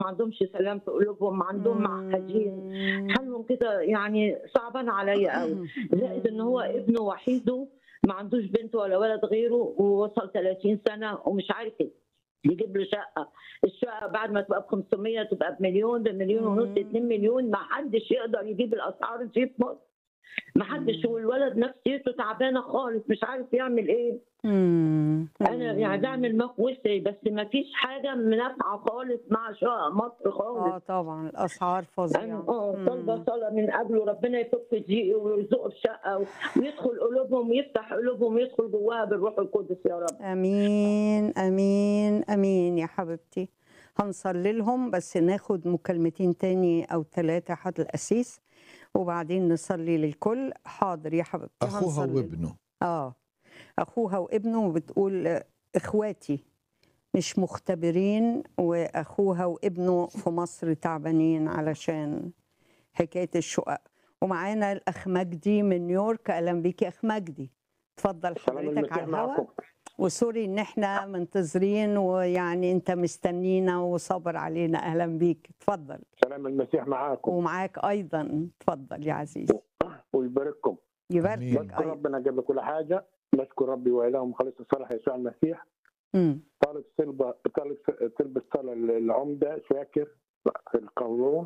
ما عندهمش سلام في قلوبهم عندهم معقدين حالهم كده يعني صعبان عليا قوي زائد ان هو ابنه وحيده ما عندوش بنت ولا ولد غيره ووصل 30 سنه ومش عارف يجيب له شقه الشقه بعد ما تبقى ب 500 تبقى بمليون بمليون ونص 2 مليون ما حدش يقدر يجيب الاسعار دي في مصر ما حدش والولد نفسيته تعبانه خالص مش عارف يعمل ايه مم. انا يعني بعمل مقوسي بس ما فيش حاجه منافعه خالص مع شقق مصر اه خالص طبعا الاسعار انا فظيعه اه مم. طالبه صلاه من قبله ربنا يفك ضيقي ويرزقه بشقه ويدخل قلوبهم ويفتح قلوبهم ويدخل جواها بالروح القدس يا رب امين امين امين يا حبيبتي هنصلي لهم بس ناخد مكالمتين تاني او ثلاثه حد الاسيس وبعدين نصلي للكل حاضر يا حبيبتي اخوها هنصلي لهم. وابنه اه اخوها وابنه وبتقول آه، اخواتي مش مختبرين واخوها وابنه في مصر تعبانين علشان حكايه الشقق ومعانا الاخ مجدي من نيويورك اهلا بيكي اخ مجدي اتفضل سلام حضرتك المسيح على الهواء معكم وسوري ان احنا منتظرين ويعني انت مستنينا وصبر علينا اهلا بيك اتفضل سلام المسيح معاكم ومعاك ايضا اتفضل يا عزيزي ويبارككم يباركك آمين. نشكر ايضا ربنا قبل كل حاجه نشكر ربي واله مخلص الصالح يسوع المسيح مم. طالب صلبه طالب طلب الصلاه العمده شاكر في القولون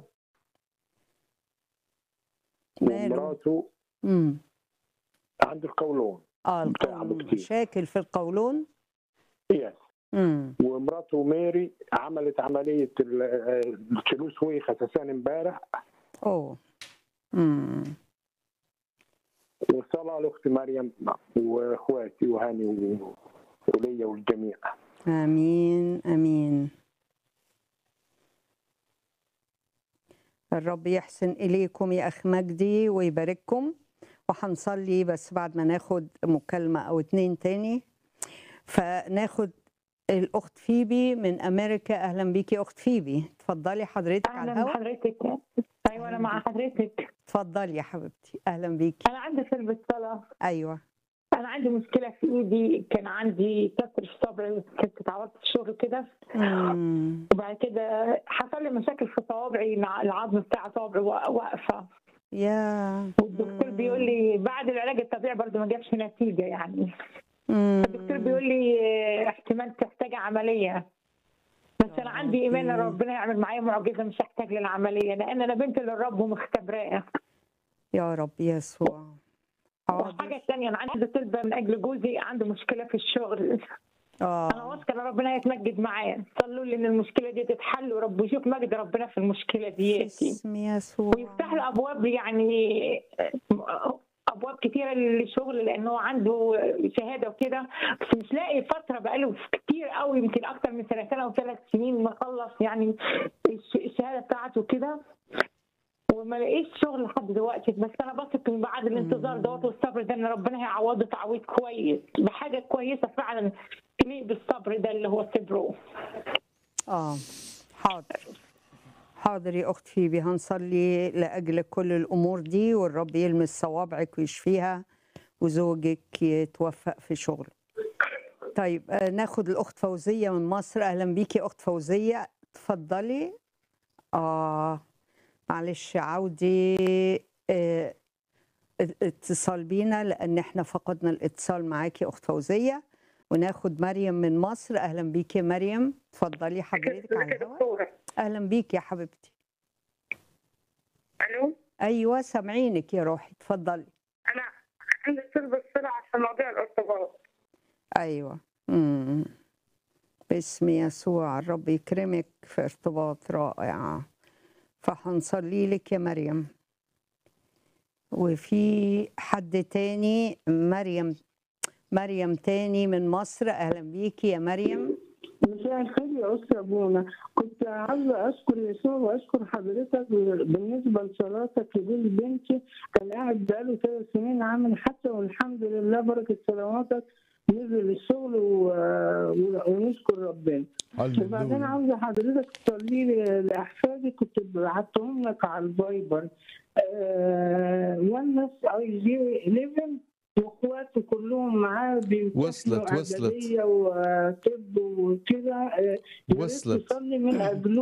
ماله ومراته مم. عند القولون اه تعب القولون كتير. مشاكل في القولون يس امم ومراته ميري عملت عمليه ال- الثلوث وي خسسان امبارح اوه امم وصلاه لاختي مريم واخواتي وهاني و- وليا والجميع امين امين الرب يحسن اليكم يا اخ مجدي ويبارككم وهنصلي بس بعد ما ناخد مكالمه او اتنين تاني فناخد الاخت فيبي من امريكا اهلا بيكي اخت فيبي اتفضلي حضرتك على اهلا الهواء بحضرتك ايوه انا مع حضرتك اتفضلي يا حبيبتي اهلا بيكي انا عندي سلب الصلاه ايوه انا عندي مشكله في ايدي كان عندي كسر في صبعي كنت اتعورت في الشغل كده مم. وبعد كده حصل لي مشاكل في صوابعي مع العظم بتاع صوابعي وا- واقفه يا والدكتور بيقول لي بعد العلاج الطبيعي برضه ما جابش نتيجه يعني مم. الدكتور بيقول لي آه، احتمال تحتاج عمليه بس انا عندي ايمان ان أوكي. ربنا يعمل معايا معجزه مش هحتاج للعمليه لان انا بنت للرب ومختبراه يا رب يسوع والحاجة حاضر الثانية أنا عندي طلبة من أجل جوزي عنده مشكلة في الشغل أنا اه واثقة إن ربنا هيتمجد معاه صلوا لي إن المشكلة دي تتحل ورب يشوف مجد ربنا في المشكلة في دياتي اسم يسوع ويفتح له أبواب يعني أبواب كتيرة للشغل لأنه عنده شهادة وكده بس مش لاقي فترة بقاله كتير قوي يمكن أكتر من سنتين أو ثلاث سنين مخلص يعني الش- الشهادة بتاعته كده وما لقيتش شغل لحد دلوقتي بس انا بثق ان بعد الانتظار دوت والصبر ده ان ربنا هيعوضه تعويض كويس بحاجه كويسه فعلا تليق بالصبر ده اللي هو صبره اه حاضر حاضر يا اخت فيبي هنصلي لاجل كل الامور دي والرب يلمس صوابعك ويشفيها وزوجك يتوفق في شغله طيب آه، ناخد الاخت فوزيه من مصر اهلا بيكي اخت فوزيه اتفضلي اه معلش عودي آه، اتصال بينا لان احنا فقدنا الاتصال معاكي اخت فوزيه وناخد مريم من مصر اهلا بيكي يا مريم اتفضلي حضرتك على الهواء اهلا بيكي يا حبيبتي الو ايوه سامعينك يا روحي اتفضلي انا عندي سلب الصلع عشان مواضيع الارتباط ايوه امم باسم يسوع الرب يكرمك في ارتباط رائع فهنصلي لك يا مريم وفي حد تاني مريم مريم تاني من مصر اهلا بيكي يا مريم مساء الخير يا أستاذ أبونا كنت عاوزة أشكر يسوع وأشكر حضرتك بالنسبة لصلاتك لجوز بنتي كان قاعد بقاله ثلاث سنين عامل حتى والحمد لله بركة صلواتك نزل الشغل و... و... ونشكر ربنا وبعدين هللويا عاوزة حضرتك تصلي لي لأحفادي كنت بعتهم لك على الفايبر آه... ونس أي جي 11 واخواته كلهم معاه بيمتحنوا وصلت- وصلت. إعدادية وطب وكده آه، يا ريت وصلت. تصلي من أجله